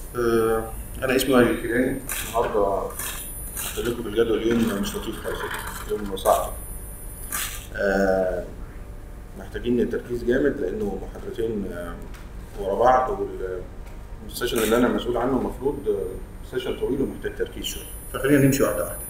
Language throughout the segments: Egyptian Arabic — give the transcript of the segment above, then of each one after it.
آه، انا اسمي وائل الكيلاني النهارده هقول لكم الجدول اليوم مش لطيف خالص يوم صعب آه، محتاجين تركيز جامد لانه محاضرتين آه، ورا بعض والسيشن اللي انا مسؤول عنه المفروض آه، سيشن طويل ومحتاج تركيز شويه فخلينا نمشي واحده واحده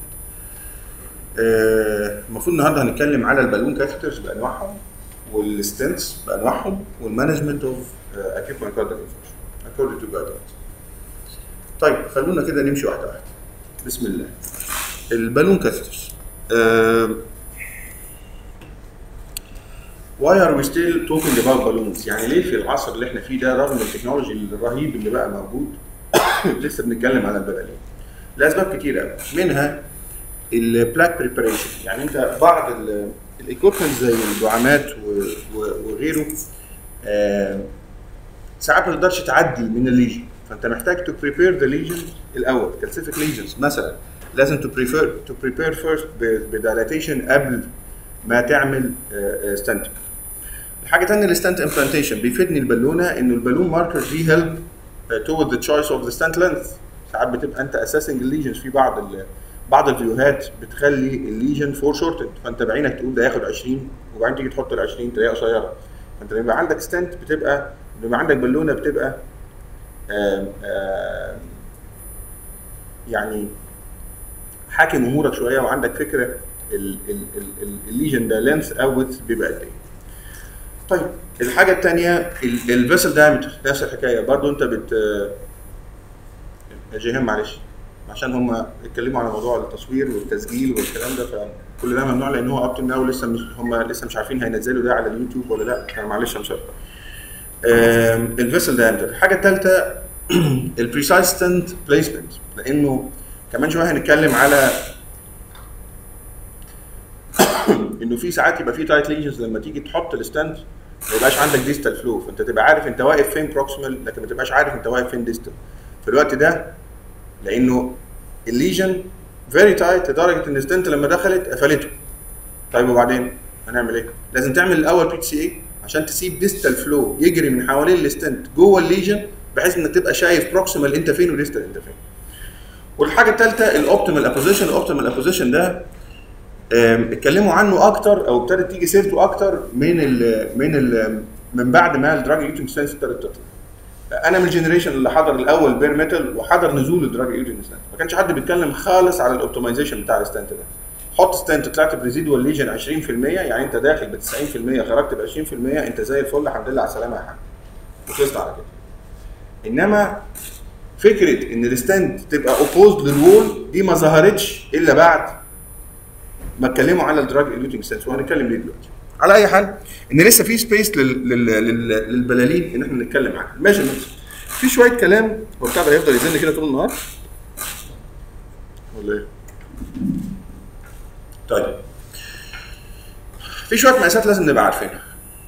آه، المفروض النهارده هنتكلم على البالون كاثيترز بانواعهم والستنتس بانواعهم والمانجمنت اوف اكيوت مايكاردال انفكشن according to guidelines. طيب خلونا كده نمشي واحده واحده بسم الله البالون كاثيترز آه why are we still talking about balloons؟ يعني ليه في العصر اللي احنا فيه ده رغم التكنولوجي الرهيب اللي بقى موجود لسه بنتكلم على البلالين؟ لاسباب كتيره قوي منها البلاك بريباريشن يعني انت بعض الايكوبمنت زي الدعامات و- و- وغيره آه ساعات ما تقدرش تعدي من الليجن فانت محتاج تو بريبير ذا ليجن الاول كالسيفيك ليجنز مثلا لازم تو بريفير تو بريبير فيرست بدايلاتيشن قبل ما تعمل ستنت الحاجه الثانيه الستنت امبلانتيشن بيفيدني البالونه انه البالون ماركر دي هيلب تو ذا تشويس اوف ذا ستنت لينث ساعات بتبقى انت اساسنج الليجنز في بعض ال بعض الفيديوهات بتخلي الليجن فور شورتد فانت بعينك تقول ده ياخد 20 وبعدين تيجي تحط ال 20 تلاقيها قصيره فانت لما يبقى عندك ستنت بتبقى لما يبقى عندك بالونه بتبقى آم آم يعني حاكم امورك شويه وعندك فكره ال- ال- ال- ال- الليجن ده لينث او ويدث بيبقى قد ايه. طيب الحاجه الثانيه الفيسل دايمتر نفس الحكايه برضو انت بت يا جيهان معلش عشان هم اتكلموا على موضوع التصوير والتسجيل والكلام ده فكل ده ممنوع لان هو اب تو ناو لسه مش هم لسه مش عارفين هينزلوا ده على اليوتيوب ولا لا فمعلش يا مشاركه. الفيسل دايمتر الحاجه الثالثه البريسايز ستنت بليسمنت لانه كمان شويه هنتكلم على انه في ساعات يبقى في تايت ليجنز لما تيجي تحط الستنت ما يبقاش عندك ديستال فلو فانت تبقى عارف انت واقف فين بروكسيمال لكن ما تبقاش عارف انت واقف فين ديستال في الوقت ده لانه الليجن فيري تايت لدرجه ان الستنت لما دخلت قفلته طيب وبعدين هنعمل ايه؟ لازم تعمل الاول بي تي سي اي عشان تسيب ديستال فلو يجري من حوالين الستنت جوه الليجن بحيث انك تبقى شايف بروكسيمال انت فين وديستال انت فين. والحاجه الثالثه الاوبتيمال ابوزيشن الاوبتيمال ابوزيشن ده آم، اتكلموا عنه اكتر او ابتدت تيجي سيرته اكتر من ال من ال من بعد ما الدراج ايوتنج ستانس ابتدت تطلع. انا من الجنريشن اللي حضر الاول بير ميتال وحضر نزول الدراج ايوتنج ستانس ما كانش حد بيتكلم خالص على الاوبتمايزيشن بتاع الستانت ده حط ستانت طلعت بريزيدوال ليجن 20% يعني انت داخل ب 90% خرجت ب 20% انت زي الفل الحمد لله على السلامه يا حاج وخلصت على كده انما فكره ان الستاند تبقى اوبوزد للوول دي ما ظهرتش الا بعد ما اتكلموا على الدراج ايلوتنج ستانس وهنتكلم ليه دلوقتي على اي حال ان لسه في سبيس لل... لل... لل... للبلالين ان احنا نتكلم عنها ميجرمنت في شويه كلام هو بتاع ده هيفضل يزن كده طول النهار ولا ايه؟ طيب في شويه مقاسات لازم نبقى عارفينها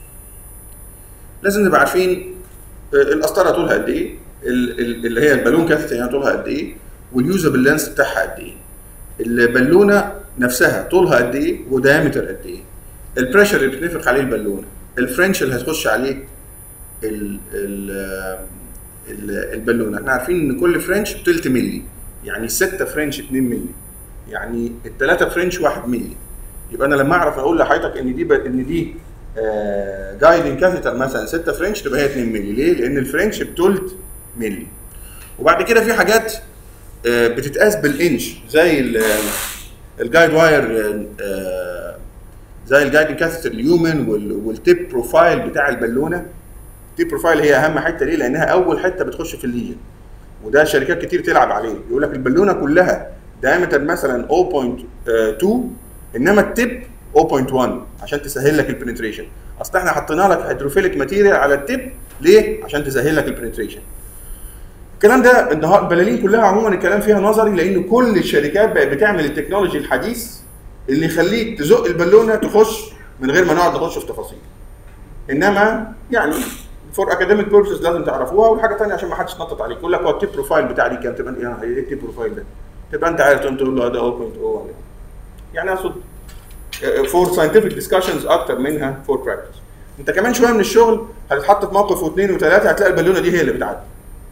لازم نبقى عارفين آه، القسطره طولها قد ايه ال- ال- اللي هي البالون كاثيتر يعني طولها قد ايه واليوزابل لينس بتاعها قد ايه البالونه نفسها طولها قد ايه ودايمتر قد ايه البريشر اللي بتنفخ عليه البالونه الفرنش اللي هتخش عليه ال ال ال البالونه احنا عارفين ان كل فرنش بتلت ملي يعني 6 فرنش 2 ملي يعني الثلاثه فرنش 1 ملي يبقى انا لما اعرف اقول لحضرتك ان دي ب... ان دي جايدنج كاثيتر مثلا 6 فرنش تبقى هي 2 ملي ليه؟ لان الفرنش بتلت ملي وبعد كده في حاجات آه، بتتقاس بالانش زي ال- الجايد واير آه، زي الجايدنج كاثيتر اليومن وال- والتيب بروفايل بتاع البالونه التيب بروفايل هي اهم حته ليه؟ لانها اول حته بتخش في الليجن وده شركات كتير تلعب عليه يقول لك البالونه كلها دايمتر مثلا 0.2 انما التيب 0.1 عشان تسهل لك البنتريشن اصل احنا حطينا لك هيدروفيليك ماتيريال على التيب ليه؟ عشان تسهل لك البنتريشن الكلام ده النهارده البلالين كلها عموما الكلام فيها نظري لان كل الشركات بقت بتعمل التكنولوجي الحديث اللي يخليك تزق البالونه تخش من غير ما نقعد نخش في تفاصيل انما يعني فور اكاديميك بيربسز لازم تعرفوها والحاجه الثانيه عشان ما حدش يتنطط عليك يقول لك هو التيب بروفايل بتاع دي كام تبقى يعني ايه التيب بروفايل ده؟ تبقى انت عارف تقوم تقول له ده 0.0 يعني اقصد فور ساينتفك ديسكشنز اكتر منها فور براكتس انت كمان شويه من الشغل هتتحط في موقف واثنين وثلاثه هتلاقي البالونه دي هي اللي بتعدي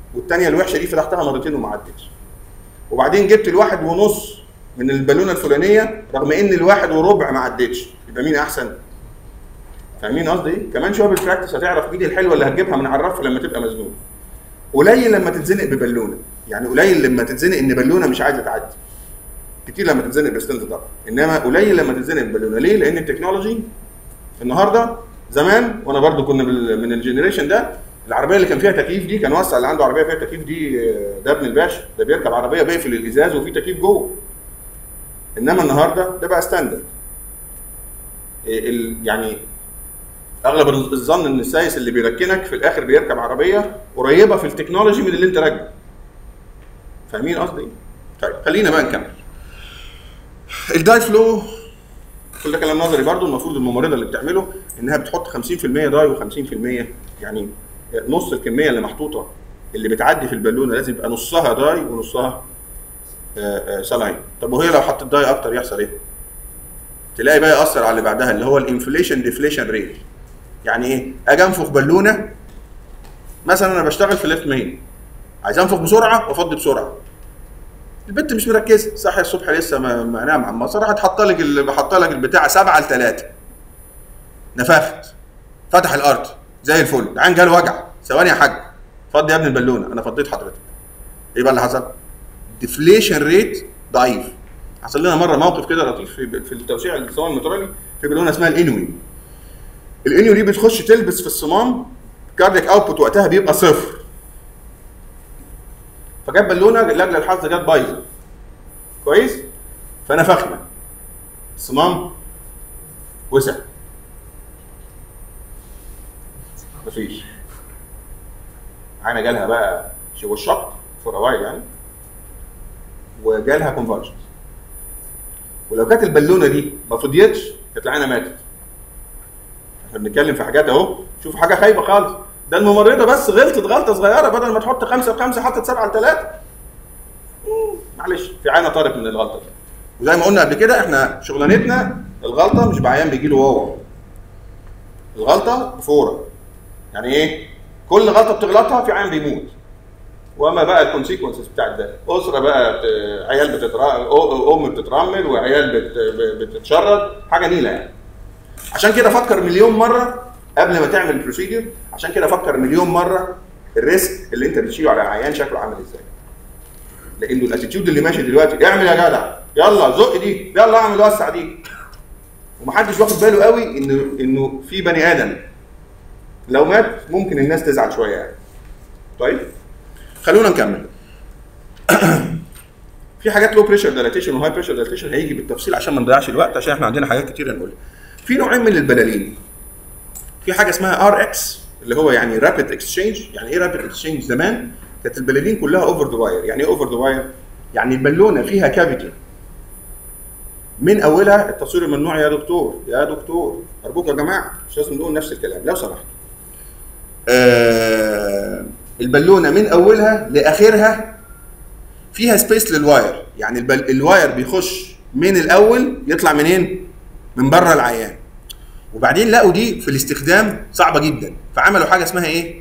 والثانيه الوحشه دي فتحتها مرتين وما عدتش وبعدين جبت الواحد ونص من البالونه الفلانيه رغم ان الواحد وربع ما عدتش يبقى مين احسن؟ فاهمين قصدي ايه؟ كمان شويه بالبراكتس هتعرف مين الحلوه اللي هتجيبها من على الرف لما تبقى مزنوق. قليل لما تتزنق ببالونه، يعني قليل لما تتزنق ان بالونه مش عايزه تعدي. كتير لما تتزنق بستنت طبعا، انما قليل لما تتزنق ببالونه، ليه؟ لان التكنولوجي النهارده زمان وانا برضو كنا بال- من الجنريشن ده العربيه اللي كان فيها تكييف دي كان وسع اللي عنده عربيه فيها تكييف دي آه، ده ابن الباشا ده بيركب عربيه بيقفل الازاز وفي تكييف جوه انما النهارده ده بقى ستاندرد إيه ال- يعني اغلب الظن ان السايس اللي بيركنك في الاخر بيركب عربيه قريبه في التكنولوجي من اللي انت راكبه فاهمين قصدي إيه؟ طيب خلينا بقى نكمل الداي فلو كل ده كلام نظري برضو المفروض الممرضه اللي بتعمله انها بتحط 50% داي و50% يعني نص الكميه اللي محطوطه اللي بتعدي في البالونه لازم يبقى نصها داي ونصها آه، آه، سلاين طب وهي لو حطت داي اكتر يحصل ايه؟ تلاقي بقى ياثر على اللي بعدها اللي هو الانفليشن ديفليشن ريت يعني ايه؟ اجي انفخ بالونه مثلا انا بشتغل في ليفت مين عايز انفخ بسرعه وافضي بسرعه البنت مش مركزه صاحيه الصبح لسه ما ما نام عم راحت حاطه لك ال- حاطه لك البتاع 7 ل 3 نفخت فتح الارض زي الفل العين جاله وجع ثواني يا حاج فضي يا ابني البالونه انا فضيت حضرتك ايه بقى اللي حصل؟ ديفليشن ريت ضعيف حصل لنا مره موقف كده لطيف في في التوسيع الصمام المترالي في بالونه اسمها الانوي الانوي دي بتخش تلبس في الصمام كاردياك اوتبوت وقتها بيبقى صفر فجت بالونه لاجل الحظ جت بايظه كويس فنفخنا الصمام وسع مفيش عينه جالها بقى شو الشق فور وايل يعني وجالها كونفرجنس ولو كانت البالونه دي ما فضيتش كانت العينه ماتت احنا بنتكلم في حاجات اهو شوف حاجه خايبه خالص ده الممرضه بس غلطت غلطه صغيره بدل ما تحط خمسه بخمسه حطت سبعه لثلاثه معلش في عينه طارت من الغلطه دي وزي ما قلنا قبل كده احنا شغلانتنا الغلطه مش بعيان بيجي له واو الغلطه بفوره يعني ايه كل غلطه بتغلطها في عيان بيموت وما بقى الكونسيكونسز بتاعت ده اسره بقى بت... عيال بتترا... أو- ام بتترمل وعيال بت... بتتشرد حاجه نيله يعني عشان كده فكر مليون مره قبل ما تعمل البروسيجر عشان كده فكر مليون مره الريسك اللي انت بتشيله على العيان شكله عامل ازاي لانه الاتيتيود اللي ماشي دلوقتي اعمل يا جدع يلا زق دي يلا اعمل وسع دي ومحدش واخد باله قوي انه انه في بني ادم لو مات ممكن الناس تزعل شويه يعني طيب خلونا نكمل في حاجات لو بريشر دايلاتيشن وهاي بريشر دايلاتيشن هيجي بالتفصيل عشان ما نضيعش الوقت عشان احنا عندنا حاجات كتير نقولها في نوعين من البلالين في حاجه اسمها ار اكس اللي هو يعني رابيد اكسشينج يعني ايه رابيد اكسشينج زمان كانت البلالين كلها اوفر ذا واير يعني ايه اوفر ذا واير يعني البالونه فيها كافيتي من اولها التصوير الممنوع يا دكتور يا دكتور ارجوك يا جماعه مش لازم نقول نفس الكلام لو سمحت آه البالونه من اولها لاخرها فيها سبيس للواير يعني البل... الواير بيخش من الاول يطلع منين من بره العيان وبعدين لقوا دي في الاستخدام صعبه جدا فعملوا حاجه اسمها ايه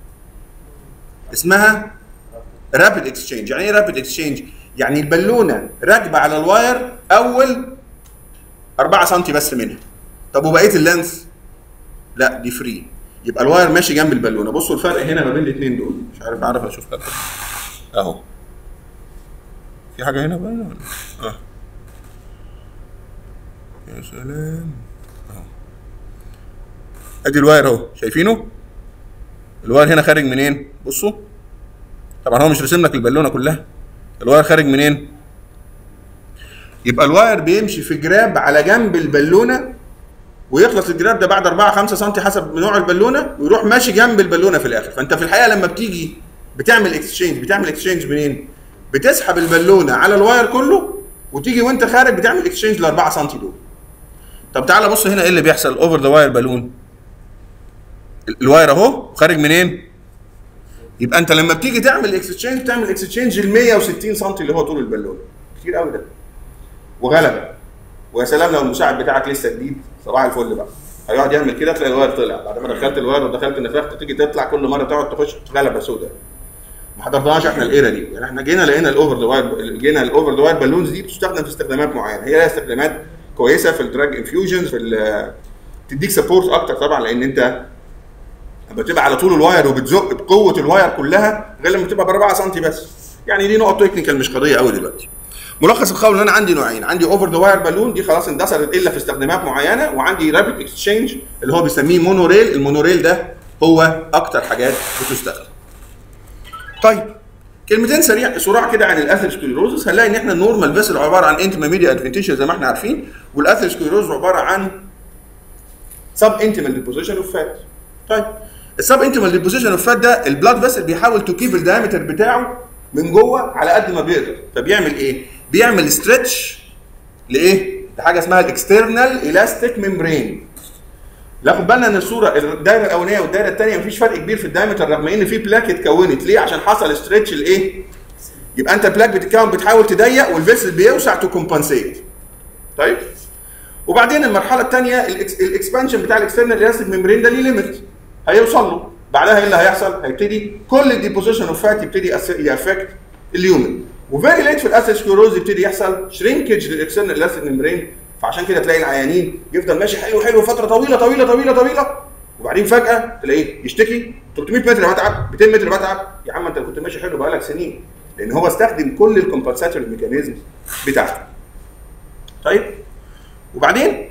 اسمها رابيد اكسشينج يعني ايه رابيد اكسشينج يعني البالونه راكبه على الواير اول 4 سم بس منها طب وبقيه اللانس لا دي فري يبقى الواير ماشي جنب البالونه بصوا الفرق هنا ما بين الاثنين دول مش عارف اعرف اشوف فرق اهو في حاجه هنا باينه ولا اه يا سلام اهو ادي الواير اهو شايفينه الواير هنا خارج منين بصوا طبعا هو مش رسم لك البالونه كلها الواير خارج منين يبقى الواير بيمشي في جراب على جنب البالونه ويخلص الجراب ده بعد 4 5 سم حسب نوع البالونه ويروح ماشي جنب البالونه في الاخر فانت في الحقيقه لما بتيجي بتعمل اكسشينج بتعمل اكسشينج منين بتسحب البالونه على الواير كله وتيجي وانت خارج بتعمل اكسشينج ل 4 سم دول طب تعالى بص هنا ايه اللي بيحصل اوفر ذا واير بالون الواير اهو خارج منين يبقى انت لما بتيجي تعمل اكسشينج تعمل اكسشينج ال 160 سم اللي هو طول البالونه كتير قوي ده وغلبه ويا سلام لو المساعد بتاعك لسه جديد صباح الفل بقى هيقعد يعمل كده تلاقي الواير طلع بعد ما دخلت الواير ودخلت النفاخ تيجي تطلع كل مره تقعد تخش غلبه سوداء ما حضرناهاش احنا الايرا دي يعني احنا جينا لقينا الاوفر ذا واير جينا الاوفر ذا واير بالونز دي بتستخدم في استخدامات معينه هي لها استخدامات كويسه في الدراج انفيوجنز في ال- تديك سبورت اكتر طبعا لان انت لما تبقى على طول الواير وبتزق بقوه الواير كلها غير لما تبقى ب 4 سم بس يعني دي نقط تكنيكال مش قضيه قوي دلوقتي ملخص القول ان انا عندي نوعين عندي اوفر ذا واير بالون دي خلاص اندثرت الا في استخدامات معينه وعندي رابيد اكسشينج اللي هو بيسميه مونوريل المونوريل ده هو اكتر حاجات بتستخدم طيب كلمتين سريع سرعه كده عن الاثيروسكليروزس هنلاقي ان احنا النورمال فيسل عباره عن انتما ميديا ادفنتيشن زي ما احنا عارفين والاثيروسكليروز عباره عن سب انتمال ديبوزيشن اوف فات طيب السب انتمال ديبوزيشن اوف فات ده البلاد فيسل بيحاول تو كيب الدايمتر بتاعه من جوه على قد ما بيقدر فبيعمل ايه؟ بيعمل ستريتش لايه؟ لحاجه اسمها الاكسترنال الاستيك ممبرين ناخد بالنا ان الصوره الدايره الاولانيه والدايره الثانيه مفيش فرق كبير في الدايمتر رغم ان في بلاك اتكونت ليه؟ عشان حصل ستريتش لايه؟ يبقى انت البلاك بتتكون بتحاول تضيق والفيسل بيوسع تو كومبنسيت طيب وبعدين المرحله الثانيه الاكسبانشن بتاع الاكسترنال الاستيك ممبرين ده ليه ليميت هيوصل له بعدها ايه اللي هيحصل؟ هيبتدي كل الديبوزيشن اوف فات يبتدي يافكت اليومن وفيري ليت في الاثيروسكليروز يبتدي يحصل شرينكج للاكسترنال الاستيك ممبرين فعشان كده تلاقي العيانين يفضل ماشي حلو حلو فتره طويله طويله طويله طويله وبعدين فجاه تلاقيه يشتكي 300 متر بتعب 200 متر بتعب يا عم انت كنت ماشي حلو بقالك سنين لان هو استخدم كل الكومبنساتوري ميكانيزم بتاعته طيب وبعدين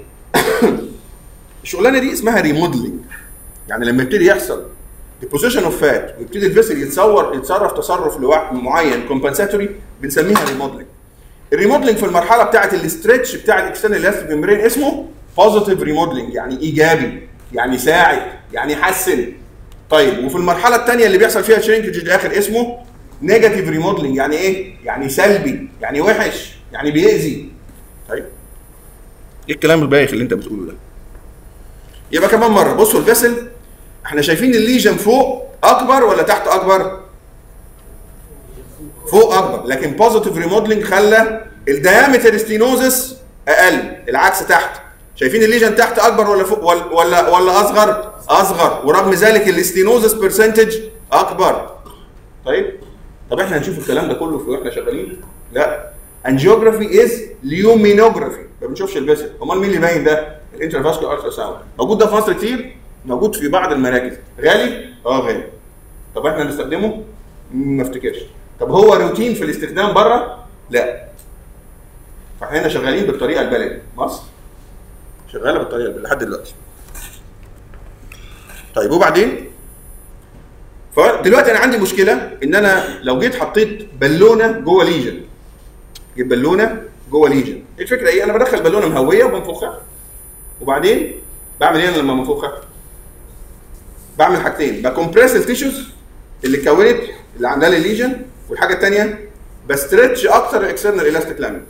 الشغلانه دي اسمها ريموديلنج يعني لما يبتدي يحصل ديبوزيشن اوف فات ويبتدي الفيسل يتصور يتصرف تصرف لواحد معين كومبنساتوري بنسميها ريموديلنج الريموديلنج في المرحله بتاعه الاسترتش بتاع الاكسترنال الاستيك ميمبرين اسمه بوزيتيف ريموديلنج يعني ايجابي يعني ساعد يعني يحسن طيب وفي المرحله الثانيه اللي بيحصل فيها شرينكج الاخر اسمه نيجاتيف ريموديلنج يعني ايه يعني سلبي يعني وحش يعني بيأذي طيب ايه الكلام البايخ اللي انت بتقوله ده يبقى كمان مره بصوا الفيسل احنا شايفين الليجن فوق اكبر ولا تحت اكبر فوق اكبر لكن بوزيتيف ريموديلنج خلى الديامتر ستينوزس اقل العكس تحت شايفين الليجن تحت اكبر ولا فوق ولا ولا, ولا اصغر اصغر ورغم ذلك الاستينوزس برسنتج اكبر طيب طب احنا هنشوف الكلام ده كله في واحنا شغالين لا انجيوجرافي از ليومينوجرافي ما بنشوفش الفيسل امال مين اللي باين ده الانترافاسكولار الترا ساوند موجود ده في مصر كتير موجود في بعض المراكز غالي اه غالي طب احنا نستخدمه ما افتكرش طب هو روتين في الاستخدام بره لا فاحنا هنا شغالين بالطريقه البلدي مصر شغاله بالطريقه البلدي لحد دلوقتي طيب وبعدين فدلوقتي انا عندي مشكله ان انا لو جيت حطيت بالونه جوه ليجن جيب بالونه جوه ليجن الفكره ايه انا بدخل بالونه مهويه وبنفخها وبعدين بعمل ايه لما بنفخها بعمل حاجتين بكمبريس التيشوز اللي كونت اللي عندها لي ليجن والحاجه الثانيه بستريتش اكتر الاكسترنال الاستيك لامين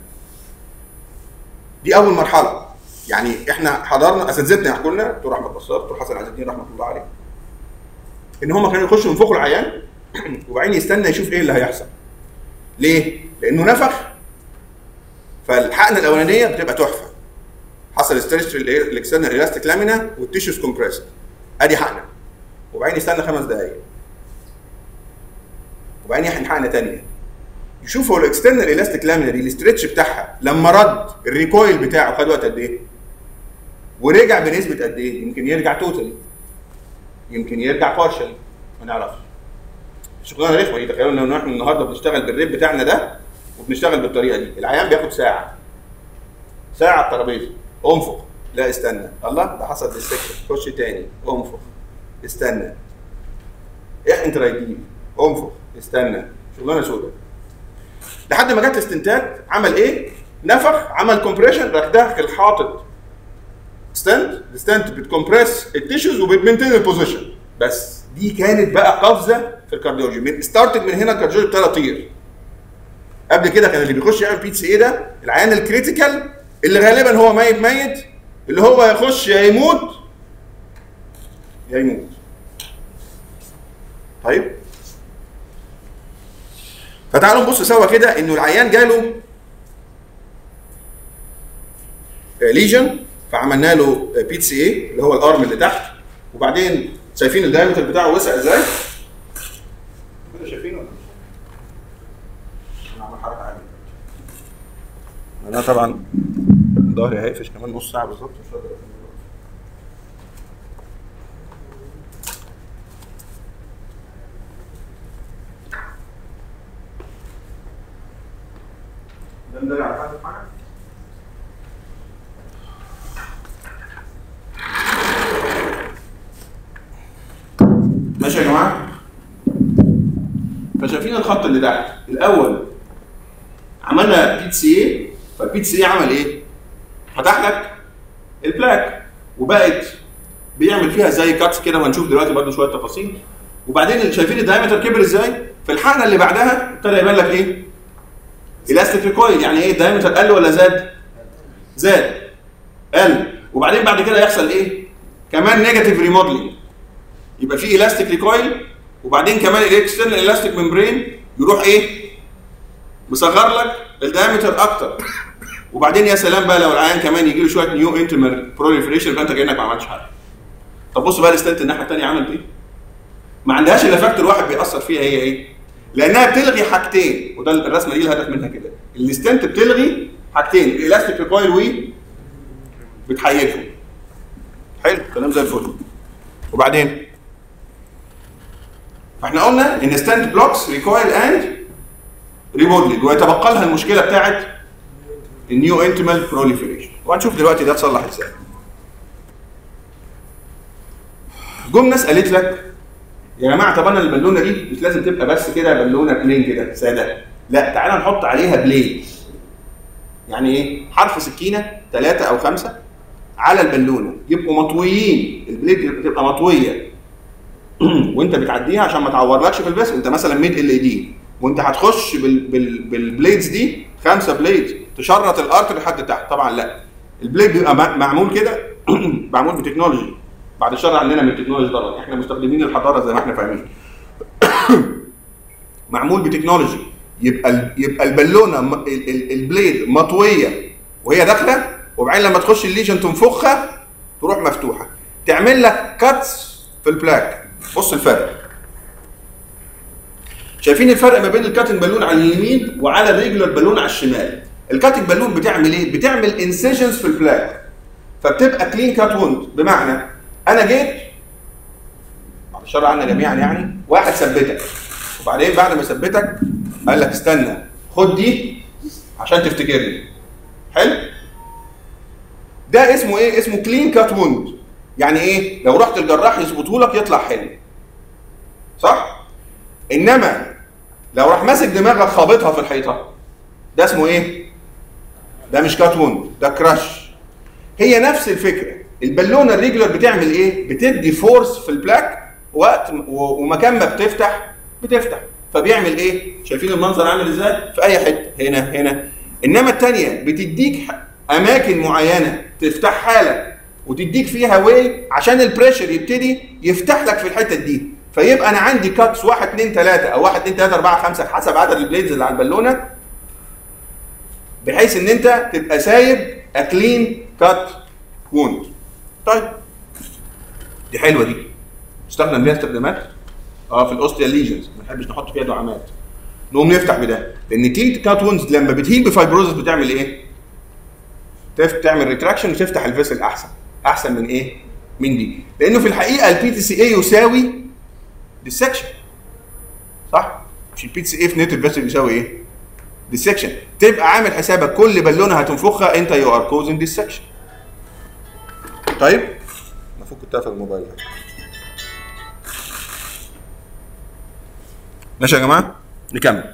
دي اول مرحله يعني احنا حضرنا اساتذتنا يحكوا لنا دكتور احمد بصار دكتور حسن عز الدين رحمه الله عليه ان هم كانوا يخشوا ينفخوا العيان وبعدين يستنى يشوف ايه اللي هيحصل ليه؟ لانه نفخ فالحقنه الاولانيه بتبقى تحفه حصل ستريتش الاكسترنال الاستيك لامينا والتيشوز كومبريسد ادي حقنه وبعدين يستنى خمس دقائق وبعدين يحقن حقنه ثانيه يشوف هو الاكسترنال الاستيك لامينا دي الاسترتش بتاعها لما رد الريكويل بتاعه خد وقت قد ايه؟ ورجع بنسبه قد ايه؟ يمكن يرجع توتالي يمكن يرجع بارشل ما نعرفش شغلانه رخمه دي تخيلوا ان احنا النهارده بنشتغل بالريب بتاعنا ده وبنشتغل بالطريقه دي العيان بياخد ساعه ساعه على الترابيزه انفخ لا استنى الله ده حصل ديستكشن خش تاني انفخ استنى احقن ترايدين انفخ استنى شغلانه سوداء لحد ما جت الاستنتاج عمل ايه؟ نفخ عمل كومبريشن راح داخل حاطط ستنت الستنت بتكمبريس التيشوز وبتمنتين البوزيشن بس دي كانت بقى قفزه في الكارديولوجي من ستارتنج من هنا الكارديولوجي ابتدى يطير قبل كده كان اللي بيخش يعمل بي سي اي ده العيان الكريتيكال اللي غالبا هو ميت ميت اللي هو يخش يا يموت يا يموت طيب فتعالوا نبص سوا كده انه العيان جاله ليجن فعملنا له بي سي اي اللي هو الارم اللي تحت وبعدين شايفين الدايمتر بتاعه وسع ازاي؟ كده شايفين شايفين ولا مش انا عامل حركه عاليه انا طبعا ظهري هيقفش كمان نص ساعه بالظبط مش هقدر أكمل. ده ندري على حاجه معاك ماشي يا جماعه فشايفين الخط اللي تحت الاول عملنا بيت سي اي فالبيت سي اي عمل ايه؟ فتح لك البلاك وبقت بيعمل فيها زي كاتس كده وهنشوف دلوقتي برضه شويه تفاصيل وبعدين شايفين الدايمتر كبر ازاي؟ في الحقنه اللي بعدها ابتدى يبان لك ايه؟ الاستيك ريكويل يعني ايه الدايمتر قل ولا زاد؟ زاد قل وبعدين بعد كده يحصل ايه؟ كمان نيجاتيف ريموديلنج يبقى في الاستيك ريكويل وبعدين كمان الاكسترنال الاستيك ممبرين يروح ايه؟ مصغر لك الدايمتر اكتر وبعدين يا سلام بقى لو العيان كمان يجي له شويه نيو انتمر بروليفريشن يبقى انت كانك ما عملتش حاجه. طب بص بقى الاستنت الناحيه الثانيه عملت ايه؟ ما عندهاش الا فاكتور واحد بيأثر فيها هي ايه؟ لانها بتلغي حاجتين وده الرسمه دي الهدف منها كده. الاستنت بتلغي حاجتين الالاستيك ريكويل و بتحيدهم. حلو كلام زي الفل. وبعدين فاحنا قلنا ان ستاند بلوكس ريكويل اند ريمودلد ويتبقى لها المشكله بتاعت النيو انتمال بروليفريشن وهنشوف دلوقتي ده اتصلح ازاي جم ناس قالت لك يا جماعه طب انا البالونه دي مش لازم تبقى بس كده بالونه بلين كده ساده لا تعالى نحط عليها بليد يعني ايه حرف سكينه ثلاثه او خمسه على البالونه يبقوا مطويين البليد تبقى مطويه وانت بتعديها عشان ما تعورلكش في البس انت مثلا ميد ال دي وانت هتخش بال بال بالبليدز دي خمسه بليدز تشرط الارت لحد تحت طبعا لا البليد بيبقى م- معمول كده معمول بتكنولوجي بعد الشر عندنا من التكنولوجي طبعا احنا مستخدمين الحضاره زي ما احنا فاهمين معمول بتكنولوجي يبقى ال- يبقى البالونه م- ال- ال- البليد مطويه وهي داخله وبعدين لما تخش الليجن تنفخها تروح مفتوحه تعمل لك كاتس في البلاك بص الفرق شايفين الفرق ما بين الكاتنج بالون على اليمين وعلى الريجولار بالون على الشمال الكاتنج بالون بتعمل ايه بتعمل انسيجنز في البلاك فبتبقى كلين كات ووند بمعنى انا جيت بعد الشر عنا جميعا يعني واحد ثبتك وبعدين بعد ما ثبتك قال لك استنى خد دي عشان تفتكرني حلو ده اسمه ايه اسمه كلين كات ووند يعني ايه لو رحت الجراح يظبطه لك يطلع حلو صح انما لو راح ماسك دماغك خابطها في الحيطه ده اسمه ايه ده مش كات ووند ده كراش هي نفس الفكره البالونه الريجولار بتعمل ايه بتدي فورس في البلاك وقت و- ومكان ما بتفتح بتفتح فبيعمل ايه شايفين المنظر عامل ازاي في اي حته هنا هنا انما الثانيه بتديك ح- اماكن معينه تفتحها لك وتديك فيها واي عشان البريشر يبتدي يفتح لك في الحته دي فيبقى انا عندي كاتس 1 2 3 او 1 2 3 4 5 حسب عدد البليدز اللي على البالونه بحيث ان انت تبقى سايب اكلين كات ووند طيب دي حلوه دي استخدم ليها استخدامات اه في الاوستيا ليجنز ما نحبش نحط فيها دعامات نقوم نفتح بده لان تي كات ووندز لما بتهيل بفايبروزس بتعمل ايه؟ تف- تعمل ريتراكشن وتفتح الفيسل احسن احسن من ايه؟ من دي لانه في الحقيقه البي تي سي اي يساوي ديسكشن صح؟ مش البي تي سي اي في نيتف فيسل يساوي ايه؟ ديسكشن تبقى عامل حسابك كل بالونه هتنفخها انت يو ار كوزنج ديسكشن طيب المفروض كنت قافل الموبايل ماشي يا جماعه نكمل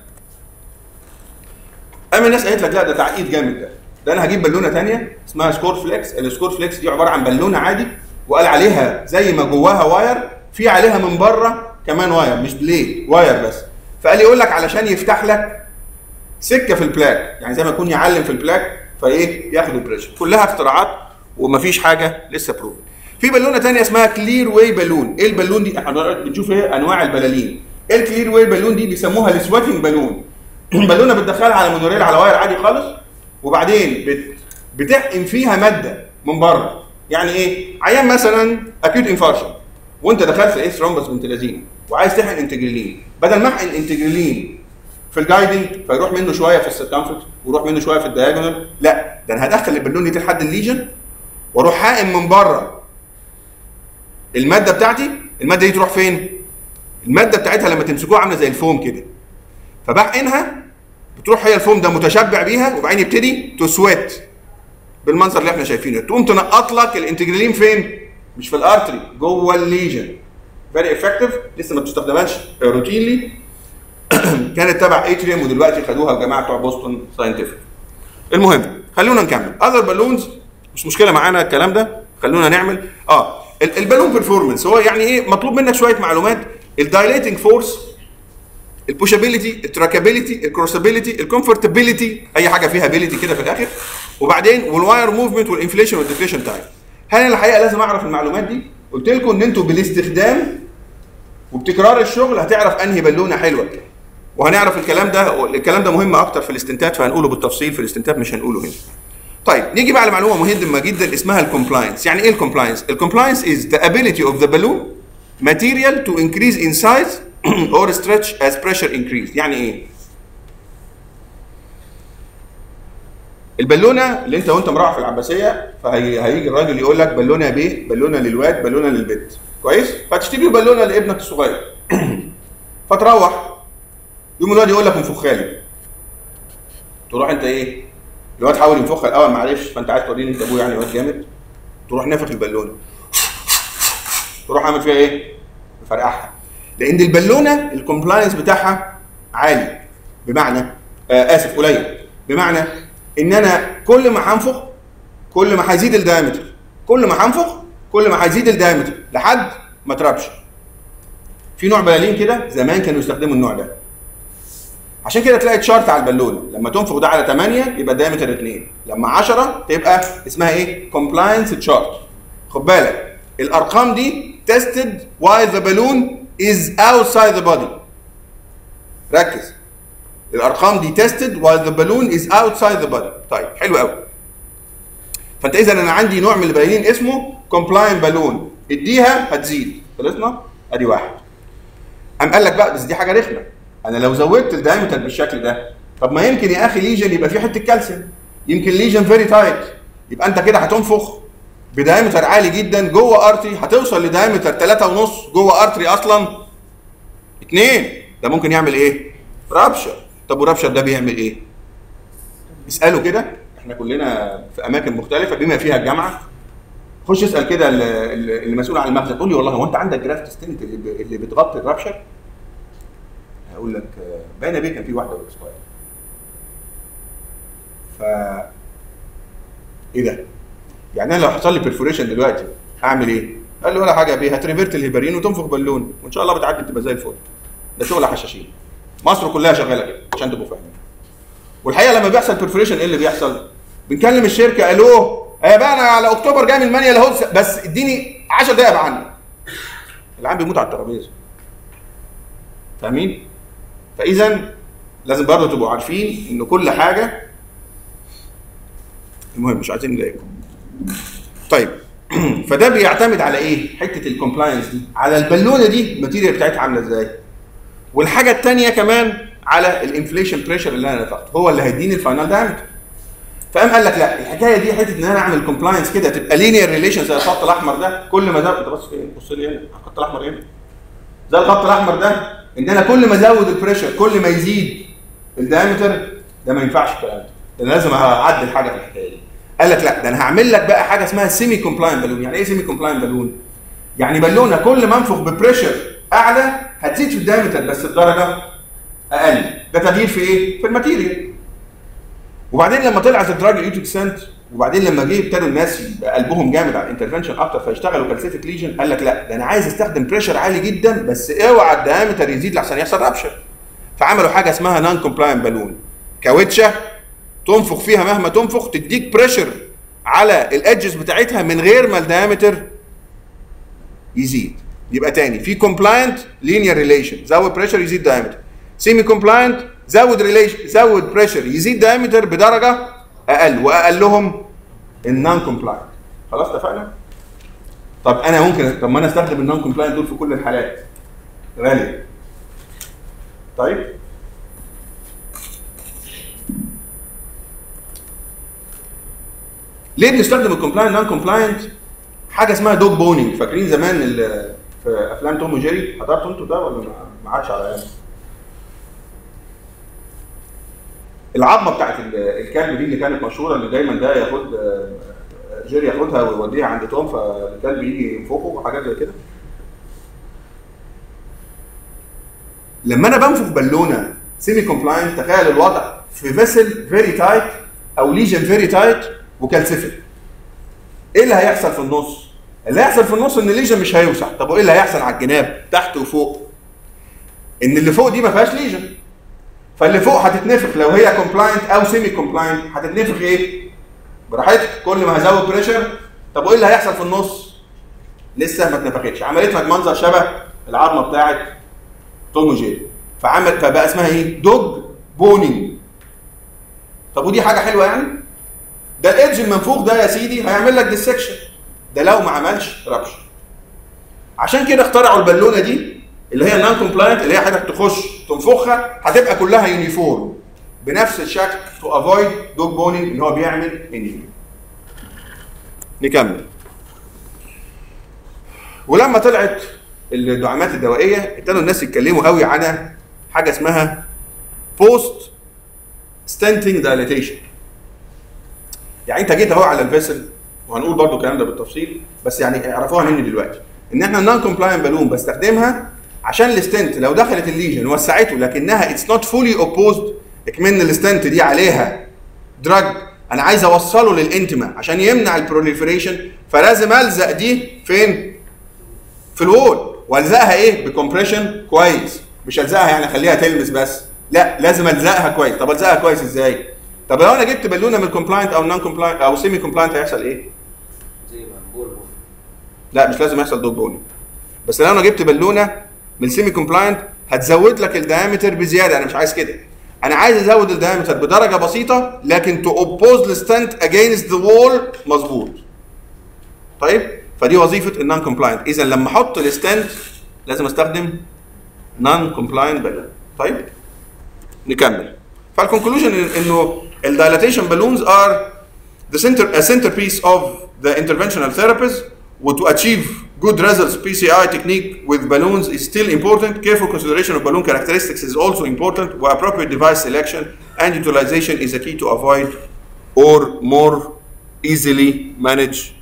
اما الناس قالت لك لا ده تعقيد جامد ده ده انا هجيب بالونه ثانيه اسمها سكور فليكس السكور فليكس دي عباره عن بالونه عادي وقال عليها زي ما جواها واير في عليها من بره كمان واير مش بليد واير بس فقال لي يقول لك علشان يفتح لك سكه في البلاك يعني زي ما يكون يعلم في البلاك فايه ياخد البريشر كلها اختراعات ومفيش حاجه لسه بروف في بالونه ثانيه اسمها كلير واي بالون ايه البالون دي احنا دلوقتي بنشوف ايه انواع البلالين ايه الكلير واي بالون دي بيسموها السواتنج بالون بالونه بتدخلها على مونوريل على واير عادي خالص وبعدين بت بتحقن فيها ماده من بره يعني ايه عيان مثلا اكيوت انفارشن وانت دخلت لقيت ثرومبس بنت لذينه وعايز تحقن انتجريلين بدل ما احقن انتجريلين في الجايدنج فيروح منه شويه في السيركمفرنس ويروح منه شويه في الدايجونال لا ده انا هدخل البالون دي لحد الليجن واروح حاقن من بره الماده بتاعتي الماده دي تروح فين؟ الماده بتاعتها لما تمسكوها عامله زي الفوم كده فبحقنها بتروح هي الفوم ده متشبع بيها وبعدين يبتدي تسويت بالمنظر اللي احنا شايفينه تقوم تنقط لك الانتجريلين فين؟ مش في الارتري جوه الليجن فيري افكتيف لسه ما بتستخدمهاش روتينلي كانت تبع اتريوم ودلوقتي خدوها الجماعه بتوع بوسطن ساينتفك المهم خلونا نكمل اذر بالونز مش مشكله معانا الكلام ده خلونا نعمل اه ال- البالون بيرفورمانس هو يعني ايه مطلوب منك شويه معلومات الدايليتنج فورس البوشابيلتي التراكابيلتي الكروسابيلتي الكومفورتابيلتي اي حاجه فيها ابيلتي كده في الاخر وبعدين والواير موفمنت والانفليشن والديفليشن تايم هل انا الحقيقه لازم اعرف المعلومات دي قلت لكم ان انتوا بالاستخدام وبتكرار الشغل هتعرف انهي بالونه حلوه وهنعرف الكلام ده الكلام ده مهم اكتر في الاستنتاج فهنقوله بالتفصيل في الاستنتاج مش هنقوله هنا طيب نيجي بقى لمعلومه مهمه جدا اسمها الكومبلاينس يعني ايه الكومبلاينس الكومبلاينس is the ability of the balloon material to increase in size or stretch as pressure increase يعني ايه البالونه اللي انت وانت مروح في العباسيه فهيجي الراجل يقول لك بالونه بيه بالونه للواد بالونه للبنت كويس فتشتري بالونه لابنك الصغير فتروح يوم الواد يقول لك انفخها لي تروح انت ايه الواد حاول ينفخها الاول معلش فانت عايز توريني انت ابويا يعني واد جامد تروح نافخ البالونه تروح عامل فيها ايه؟ مفرقعها لان البالونه الكومبلاينس بتاعها عالي بمعنى آه اسف قليل بمعنى ان انا كل ما هنفخ كل ما هيزيد الدايمتر كل ما هنفخ كل ما هيزيد الدايمتر لحد ما تربش في نوع بلالين كده زمان كانوا يستخدموا النوع ده عشان كده تلاقي تشارت على البالونه لما تنفخ ده على 8 يبقى الدايمتر 2 لما 10 تبقى اسمها ايه كومبلاينس تشارت خد بالك الارقام دي tested while the balloon is outside the body ركز الارقام دي tested while the balloon is outside the body طيب حلو قوي فانت اذا انا عندي نوع من البالين اسمه compliant بالون اديها هتزيد خلصنا ادي واحد قام قال لك بقى بس دي حاجه رخمه انا لو زودت الدايمتر بالشكل ده طب ما يمكن يا اخي ليجن يبقى فيه حته كالسيوم يمكن ليجن فيري تايت يبقى انت كده هتنفخ بدايمتر عالي جدا جوه ارتري هتوصل لدايمتر 3 ونص جوه ارتري اصلا اتنين ده ممكن يعمل ايه؟ رابشر طب ورابشر ده بيعمل ايه؟ اساله كده احنا كلنا في اماكن مختلفه بما فيها الجامعه خش اسال كده ال- ال- المسؤول عن المخزن قول لي والله هو انت عندك جرافت ستنت اللي, ب- اللي بتغطي الرابشر؟ هقول لك آه، باينه بيه كان في واحده اكسباير ف ايه ده؟ يعني انا لو حصل لي برفوريشن دلوقتي اعمل ايه؟ قال لي ولا حاجه يا بيه هتريفيرت الهيبرين وتنفخ بالون وان شاء الله بتعدي تبقى زي الفل ده شغل حشاشين مصر كلها شغاله كده عشان تبقوا فاهمين والحقيقه لما بيحصل برفوريشن ايه اللي بيحصل؟ بنكلم الشركه الو يا بقى انا على اكتوبر جاي من المانيا اهو بس اديني 10 دقايق ابقى عني العام بيموت على الترابيزه فاهمين؟ فاذا لازم برضه تبقوا عارفين ان كل حاجه المهم مش عايزين نضايقكم طيب فده بيعتمد على ايه؟ حته الكومبلاينس دي على البالونه دي الماتيريال بتاعتها عامله ازاي؟ والحاجه الثانيه كمان على الانفليشن بريشر اللي انا نفخته هو اللي هيديني الفاينل دايمتر فقام قال لك لا الحكايه دي حته ان انا اعمل كومبلاينس كده تبقى لينير ريليشن زي الخط الاحمر ده كل ما زود انت بص فين؟ بص لي هنا الخط الاحمر هنا زي الخط الاحمر ده ان انا كل ما ازود البريشر كل ما يزيد الدايمتر ده ما ينفعش الكلام ده ده انا لازم اعدل حاجه في الحكايه دي قال لك لا ده انا هعمل لك بقى حاجه اسمها سيمي كومبلاين بالون يعني ايه سيمي كومبلاين بالون يعني بالونه كل ما انفخ ببريشر اعلى هتزيد في الدايمتر بس بدرجه اقل ده تغيير في ايه في الماتيريال وبعدين لما طلعت الدراج اليوتيك سنت وبعدين لما جه ابتدوا الناس يبقى قلبهم جامد على الانترفنشن اكتر فيشتغلوا كالسيفيك ليجن قال لك لا ده انا عايز استخدم بريشر عالي جدا بس اوعى الدايمتر يزيد لحسن يحصل رابشر فعملوا حاجه اسمها نون كومبلاين بالون كاوتشه تنفخ فيها مهما تنفخ تديك بريشر على الادجز بتاعتها من غير ما الدايمتر يزيد يبقى تاني في كومبلاينت لينير ريليشن زود بريشر يزيد دايمتر سيمي كومبلاينت زود ريليشن زود بريشر يزيد دايمتر بدرجه اقل واقلهم النون كومبلاينت خلاص اتفقنا طب انا ممكن طب ما انا استخدم النون كومبلاينت دول في كل الحالات غالي طيب ليه بنستخدم الكومبلاينت نون كومبلاينت حاجه اسمها دوج بونينج فاكرين زمان ال- في افلام توم وجيري حضرتوا انتوا ده ولا ما- ما عادش على ايام العظمه بتاعت ال- الكلب دي اللي كانت مشهوره اللي دايما ده ياخد آه، جيري ياخدها ويوديها عند توم فالكلب يجي ينفخه وحاجات زي كده لما انا بنفخ بالونه سيمي كومبلاينت تخيل الوضع في فيسل فيري تايت او ليجن فيري تايت وكالسيفيك ايه اللي هيحصل في النص؟ اللي هيحصل في النص ان الليجن مش هيوسع طب وايه اللي هيحصل على الجناب تحت وفوق؟ ان اللي فوق دي ما فيهاش ليجن فاللي فوق هتتنفخ لو هي كومبلاينت او سيمي كومبلاينت هتتنفخ ايه؟ براحتك كل ما هزود بريشر طب وايه اللي هيحصل في النص؟ لسه ما اتنفختش عملت لك منظر شبه العظمه بتاعت توم وجيري فعمل فبقى اسمها ايه؟ دوج بونينج طب ودي حاجه حلوه يعني؟ ده الايدج المنفوخ ده يا سيدي هيعمل لك ديسكشن ده لو ما عملش رابشر عشان كده اخترعوا البالونه دي اللي هي النون كومبلاينت اللي هي حضرتك تخش تنفخها هتبقى كلها يونيفورم بنفس الشكل تو افويد دوج بونينج اللي هو بيعمل انجري نكمل ولما طلعت الدعامات الدوائيه ابتدوا الناس يتكلموا قوي عن حاجه اسمها بوست ستنتنج دايليتيشن يعني انت جيت اهو على الفيسل وهنقول برضو الكلام ده بالتفصيل بس يعني اعرفوها مني دلوقتي ان احنا النون كومبلاينت بالون بستخدمها عشان الستنت لو دخلت الليجن وسعته لكنها اتس نوت فولي اوبوزد اكمن الستنت دي عليها دراج انا عايز اوصله للانتما عشان يمنع البروليفريشن فلازم الزق دي فين؟ في الوول والزقها ايه؟ بكمبريشن كويس مش الزقها يعني اخليها تلمس بس لا لازم الزقها كويس طب الزقها كويس ازاي؟ طب لو انا جبت بالونه من الكومبلاينت او نون كومبلاينت او سيمي كومبلاينت هيحصل ايه؟ زي ما نقول لا مش لازم يحصل دوب بوني بس لو انا جبت بالونه من سيمي كومبلاينت هتزود لك الدايمتر بزياده انا مش عايز كده انا عايز ازود الدايمتر بدرجه بسيطه لكن تو اوبوز الستنت اجينست ذا وول مظبوط طيب فدي وظيفه النون كومبلاينت اذا لما احط الستنت لازم استخدم نون كومبلاينت بالون طيب نكمل فالكونكلوجن انه الدايلاتيشن بالونز ار the center a centerpiece of the interventional therapies و to achieve good results PCI technique with balloons is still important careful consideration of balloon characteristics is also important و appropriate device selection and utilization is a key to avoid or more easily manage